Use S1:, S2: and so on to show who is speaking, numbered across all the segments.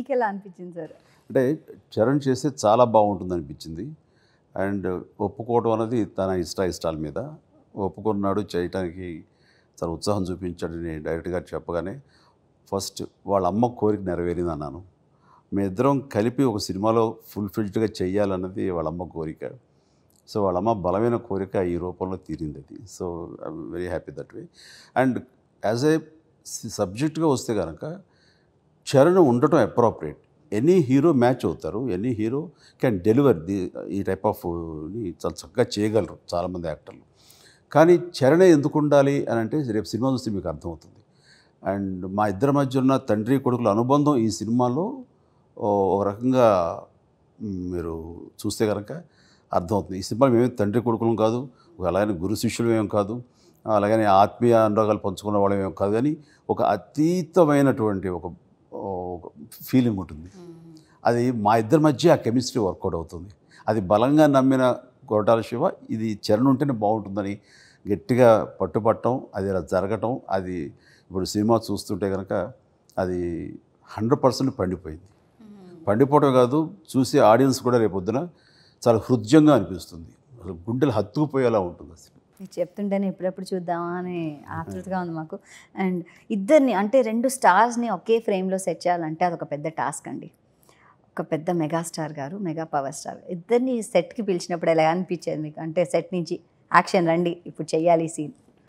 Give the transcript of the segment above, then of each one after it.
S1: మీకు ఎలా అనిపించింది సార్
S2: అంటే చరణ్ చేస్తే చాలా బాగుంటుంది అనిపించింది అండ్ ఒప్పుకోవడం అనేది తన ఇష్ట ఇష్టాల మీద ఒప్పుకున్నాడు చేయటానికి చాలా ఉత్సాహం చూపించాడని డైరెక్ట్గా చెప్పగానే ఫస్ట్ వాళ్ళ అమ్మ కోరిక నెరవేరింది అన్నాను మీ ఇద్దరం కలిపి ఒక సినిమాలో ఫుల్ఫిల్డ్గా చెయ్యాలన్నది వాళ్ళ అమ్మ కోరిక సో వాళ్ళ అమ్మ బలమైన కోరిక ఈ రూపంలో తీరింది అది so I'm very happy that way and as a సబ్జెక్ట్గా వస్తే కనుక చరణ్ ఉండటం అప్రోప్రియేట్ ఎనీ హీరో మ్యాచ్ అవుతారు any hero can deliver the ఈ టైప్ ఆఫ్ చాలా చక్కగా చేయగలరు చాలామంది యాక్టర్లు కానీ చరణే ఎందుకు ఉండాలి అని అంటే రేపు సినిమా చూస్తే మీకు అర్థమవుతుంది అండ్ మా ఇద్దరి మధ్య ఉన్న తండ్రి కొడుకుల అనుబంధం ఈ సినిమాలో ఓ ఒక రకంగా మ్, మీరు చూస్తే కనుక అర్థమవుతుంది ఈ సినిమా మేమే తండ్రి కొడుకులం కాదు అలాగని గురు శిష్యులు ఏం కాదు అలాగని ఆత్మీయ అనురాగాలు పంచుకున్న వాళ్ళం ఏం కాదు కానీ ఒక అతీతమైనటువంటి ఒక ఒక ఫీలింగ్ ఉంటుంది అది మా ఇద్దరి మధ్య ఆ కెమిస్ట్రీ వర్కౌట్ అవుతుంది అది బలంగా నమ్మిన గోటాల శివ ఇది చరణ్ ఉంటేనే బాగుంటుందని గట్టిగా పట్టుపట్టడం అది ఇలా జరగటం అది ఇప్పుడు సినిమా చూస్తుంటే కనుక అది హండ్రెడ్ పర్సెంట్ పండిపోయింది పండిపోవడం కాదు చూసే ఆడియన్స్ కూడా రేపొద్దున చాలా హృదయంగా అనిపిస్తుంది అసలు గుండెలు హత్తుకుపోయేలా ఉంటుంది అసలు
S1: మీరు చెప్తుంటేనే ఎప్పుడెప్పుడు చూద్దామా అని ఆతృతగా ఉంది మాకు అండ్ ఇద్దరిని అంటే రెండు స్టార్స్ని ఒకే ఫ్రేమ్లో సెట్ చేయాలంటే అదొక పెద్ద టాస్క్ అండి ఒక పెద్ద మెగాస్టార్ గారు మెగా పవర్ స్టార్ ఇద్దరిని సెట్కి పిలిచినప్పుడు ఎలా అనిపించేది మీకు అంటే సెట్ నుంచి యాక్షన్ రండి ఇప్పుడు చెయ్యాలి సీన్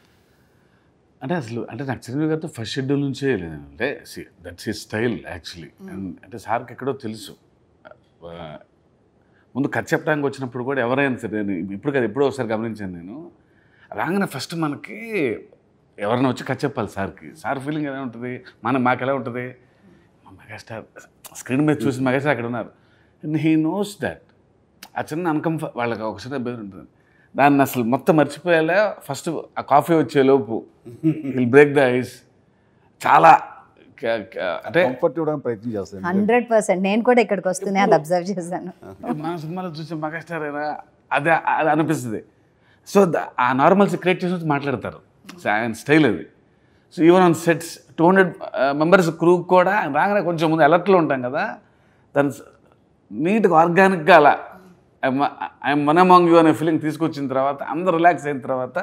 S3: అంటే అసలు అంటే నాకు చిరంజీవి గారితో ఫస్ట్ షెడ్యూల్ నుంచే లేదు అంటే దట్స్ ఈ స్టైల్ యాక్చువల్లీ అండ్ అంటే సార్కి ఎక్కడో తెలుసు ఆ, ముందు కథ చెప్పడానికి వచ్చినప్పుడు కూడా ఎవరైనా సరే నేను ఇప్పుడు కదా ఎప్పుడో ఒకసారి గమనించాను నేను రాగానే ఫస్ట్ మనకి ఎవరైనా వచ్చి కథ చెప్పాలి సార్కి సార్ ఫీలింగ్ ఎలా ఉంటుంది మన మాకు ఎలా ఉంటుంది మా మెగాస్టార్ స్క్రీన్ మీద చూసి మెగాస్టార్ అక్కడ ఉన్నారు హీ నోస్ దట్ ఆ చిన్న అన్కంఫ వాళ్ళకి ఒక చిన్న బెదిరి ఉంటుంది దాన్ని అసలు మొత్తం మర్చిపోయేలా ఫస్ట్ ఆ కాఫీ వచ్చేలోపు విల్ బ్రేక్ ద ఐస్ చాలా క- క- అంటే
S2: కంఫర్ట్ ఇవ్వడానికి ప్రయత్నం చేస్తాను
S1: హండ్రెడ్ పర్సెంట్ నేను కూడా ఇక్కడికి వస్తూనే అది అబ్జర్వ్ చేశాను
S3: మన సినిమాలో చూసే మెగాస్టార్ అయినా అదే అది అనిపిస్తుంది సో ద- ఆ నార్మల్స్ క్రియేట్ చేసి మాట్లాడతారు సో ఆయన స్టైల్ అది so even on sets two hundred members crew కూడా రాగానే కొంచెం ముందు అలర్ట్లో ఉంటాం కదా దాని నీట్గా ఆర్గానిక్గా అలా ఐఎమ్ వన్ అమాంగ్ యూ అనే ఫీలింగ్ తీసుకొచ్చిన తర్వాత అందరూ రిలాక్స్ అయిన తర్వాత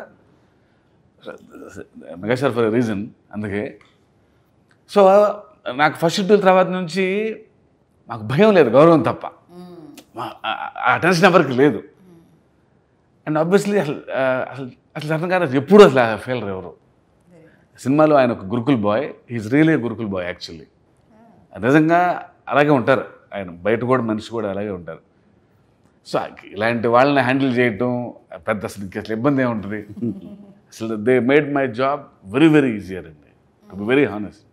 S3: మెగాస్టార్ ఫర్ రీజన్ అందుకే సో నాకు ఫస్ట్ షెడ్యూల్ తర్వాత నుంచి మాకు భయం లేదు గౌరవం తప్ప మా- ఆ- ఆ టెన్షన్ ఎవరికి లేదు అండ్ ఆబ్వియస్లీ అసలు ఆ, అసలు అసలు అర్థం కాదు అసలు ఎప్పుడు అసలు ఫెయిలర్ ఎవరు సినిమాలో ఆయన ఒక Gurukul boy is really Gurukul boy actually నిజంగా అలాగే ఉంటారు ఆయన బయట కూడా మనిషి కూడా అలాగే ఉంటారు సో ఇలాంటి వాళ్ళని హ్యాండిల్ చేయటం పెద్ద అసలు ఇంక అసలు ఇబ్బంది ఏముంటుంది అసలు they made my job very very easier అండి వెరీ హానెస్ట్